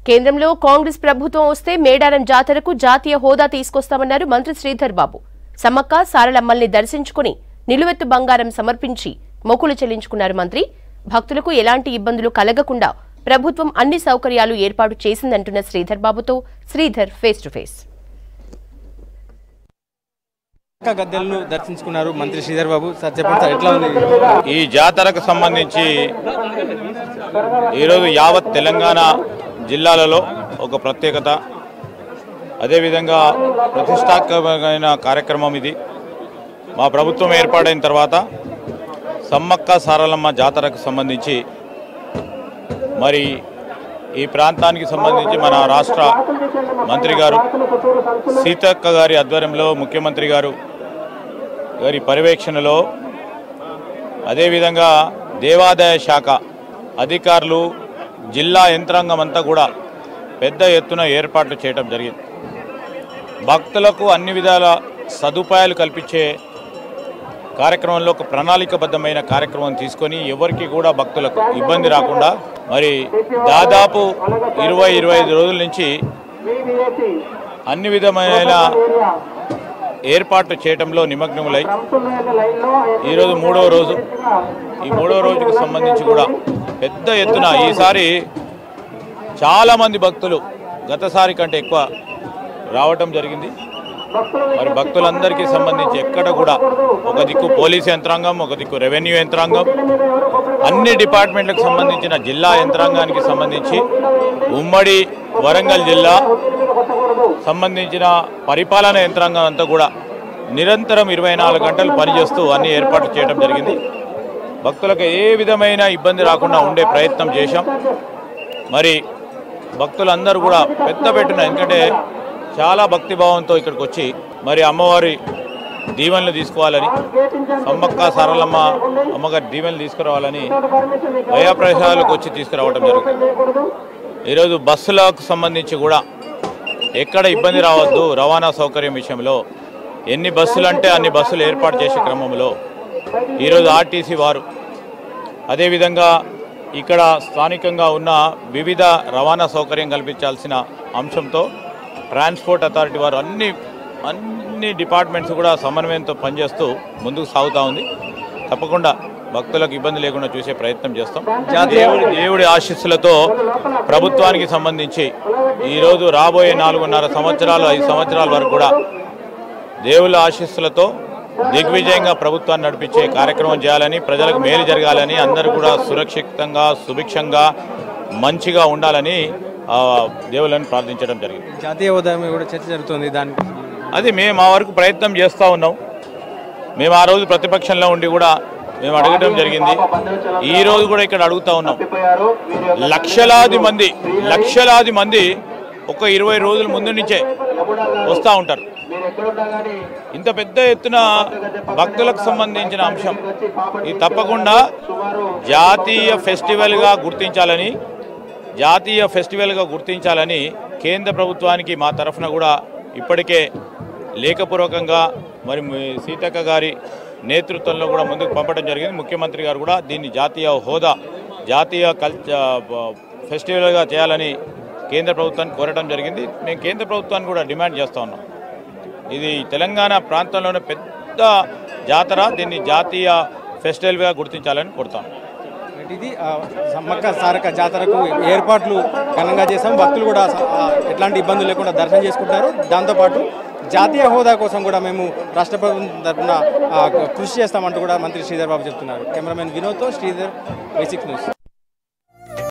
కేంద్రంలో కాంగ్రెస్ ప్రభుత్వం వస్తే మేడారం జాతరకు జాతీయ హోదా తీసుకొస్తామన్నారు మంత్రి శ్రీధర్ బాబు సమ్మక్క సారలమ్మల్ని దర్శించుకుని నిలువెత్తు బంగారం సమర్పించి మొక్కులు చెల్లించుకున్నారు మంత్రి భక్తులకు ఎలాంటి ఇబ్బందులు కలగకుండా ప్రభుత్వం అన్ని సౌకర్యాలు ఏర్పాటు చేసిందంటున్న శ్రీధర్ బాబుతో శ్రీధర్ ఫేస్ టు ఫేస్ పక్క గద్దెలను దర్శించుకున్నారు మంత్రి శ్రీధర్ బాబు సార్ చెప్పండి సార్ ఎట్లా ఉంది ఈ జాతరకు సంబంధించి ఈరోజు యావత్ తెలంగాణ జిల్లాలలో ఒక ప్రత్యేకత అదేవిధంగా ప్రతిష్టాత్మకమైన కార్యక్రమం ఇది మా ప్రభుత్వం ఏర్పాటైన తర్వాత సమ్మక్క సారలమ్మ జాతరకు సంబంధించి మరి ఈ ప్రాంతానికి సంబంధించి మన రాష్ట్ర మంత్రి గారు సీతక్క గారి ఆధ్వర్యంలో ముఖ్యమంత్రి గారు గారి పర్యవేక్షణలో అదేవిధంగా దేవాదాయ శాఖ అధికారులు జిల్లా యంత్రాంగం అంతా కూడా పెద్ద ఎత్తున ఏర్పాట్లు చేయడం జరిగింది భక్తులకు అన్ని విధాల సదుపాయాలు కల్పించే కార్యక్రమంలో ఒక ప్రణాళికబద్ధమైన కార్యక్రమం తీసుకొని ఎవరికి కూడా భక్తులకు ఇబ్బంది రాకుండా మరి దాదాపు ఇరవై ఇరవై ఐదు రోజుల నుంచి అన్ని విధమైన ఏర్పాట్లు చేయడంలో నిమగ్నములై ఈరోజు మూడవ రోజు ఈ మూడవ రోజుకు సంబంధించి కూడా పెద్ద ఎత్తున ఈసారి చాలామంది భక్తులు గతసారి కంటే ఎక్కువ రావటం జరిగింది మరి భక్తులందరికీ సంబంధించి ఎక్కడ కూడా ఒక దిక్కు పోలీస్ యంత్రాంగం ఒక దిక్కు రెవెన్యూ యంత్రాంగం అన్ని డిపార్ట్మెంట్లకు సంబంధించిన జిల్లా యంత్రాంగానికి సంబంధించి ఉమ్మడి వరంగల్ జిల్లా సంబంధించిన పరిపాలన యంత్రాంగం అంతా కూడా నిరంతరం ఇరవై నాలుగు గంటలు పనిచేస్తూ అన్ని ఏర్పాట్లు చేయడం జరిగింది భక్తులకు ఏ విధమైన ఇబ్బంది రాకుండా ఉండే ప్రయత్నం చేశాం మరి భక్తులందరూ కూడా పెద్ద పెట్టిన ఎందుకంటే చాలా భక్తిభావంతో ఇక్కడికి వచ్చి మరి అమ్మవారి దీవెనలు తీసుకోవాలని సమ్మక్క సరళమ్మ అమ్మగారి దీవెనలు తీసుకురావాలని భయాప్రసాదాలకు వచ్చి తీసుకురావడం జరుగుతుంది ఈరోజు బస్సులకు సంబంధించి కూడా ఎక్కడ ఇబ్బంది రావద్దు రవాణా సౌకర్యం విషయంలో ఎన్ని బస్సులు అంటే అన్ని బస్సులు ఏర్పాటు చేసే క్రమంలో ఈరోజు ఆర్టీసీ వారు అదేవిధంగా ఇక్కడ స్థానికంగా ఉన్న వివిధ రవాణా సౌకర్యం కల్పించాల్సిన అంశంతో ట్రాన్స్పోర్ట్ అథారిటీ వారు అన్ని అన్ని డిపార్ట్మెంట్స్ కూడా సమన్వయంతో పనిచేస్తూ ముందుకు సాగుతూ ఉంది తప్పకుండా భక్తులకు ఇబ్బంది లేకుండా చూసే ప్రయత్నం చేస్తాం దేవుడి దేవుడి ఆశీస్సులతో ప్రభుత్వానికి సంబంధించి ఈరోజు రాబోయే నాలుగున్నర సంవత్సరాలు ఐదు సంవత్సరాల వరకు కూడా దేవుళ్ళ ఆశీస్సులతో దిగ్విజయంగా ప్రభుత్వాన్ని నడిపించే కార్యక్రమం చేయాలని ప్రజలకు మేలు జరగాలని అందరూ కూడా సురక్షితంగా సుభిక్షంగా మంచిగా ఉండాలని ఆ, దేవుళ్ళని ప్రార్థించడం జరిగింది జాతీయ హోదా మీద కూడా చర్చ జరుగుతుంది దానికి అది మేము మా వరకు ప్రయత్నం చేస్తూ ఉన్నాం మేము ఆ రోజు ప్రతిపక్షంలో ఉండి కూడా మేము అడగడం జరిగింది ఈ రోజు కూడా ఇక్కడ అడుగుతా ఉన్నాం లక్షలాది మంది లక్షలాది మంది ఒక ఇరవై రోజుల ముందు నుంచే వస్తూ ఉంటారు ఇంత పెద్ద ఎత్తున భక్తులకు సంబంధించిన అంశం ఇది తప్పకుండా జాతీయ ఫెస్టివల్గా గుర్తించాలని జాతీయ ఫెస్టివల్గా గుర్తించాలని కేంద్ర ప్రభుత్వానికి మా తరఫున కూడా ఇప్పటికే లేఖపూర్వకంగా మరి మీ- సీతక్క గారి నేతృత్వంలో కూడా ముందుకు పంపడం జరిగింది ముఖ్యమంత్రి గారు కూడా దీన్ని జాతీయ హోదా జాతీయ కల్చ ఫెస్టివల్గా చేయాలని కేంద్ర ప్రభుత్వాన్ని కోరడం జరిగింది మేము కేంద్ర ప్రభుత్వాన్ని కూడా డిమాండ్ చేస్తూ ఉన్నాం ఇది తెలంగాణ ప్రాంతంలోనే పెద్ద జాతర దీన్ని జాతీయ ఫెస్టివల్గా గుర్తించాలని కోరుతాను ఇది ఆ, సమ్మక్క సారక జాతరకు ఏర్పాట్లు ఘనంగా చేసాం భక్తులు కూడా ఆ, ఎట్లాంటి ఇబ్బందులు లేకుండా దర్శనం చేసుకుంటారు దాంతోపాటు జాతీయ హోదా కోసం కూడా మేము రాష్ట్ర ప్రభుత్వం తరఫున ఆ, కృషి చేస్తామంటూ కూడా మంత్రి శ్రీధర్ బాబు చెప్తున్నారు కెమెరామెన్ వినోద్తో శ్రీధర్ బేసిక్ న్యూస్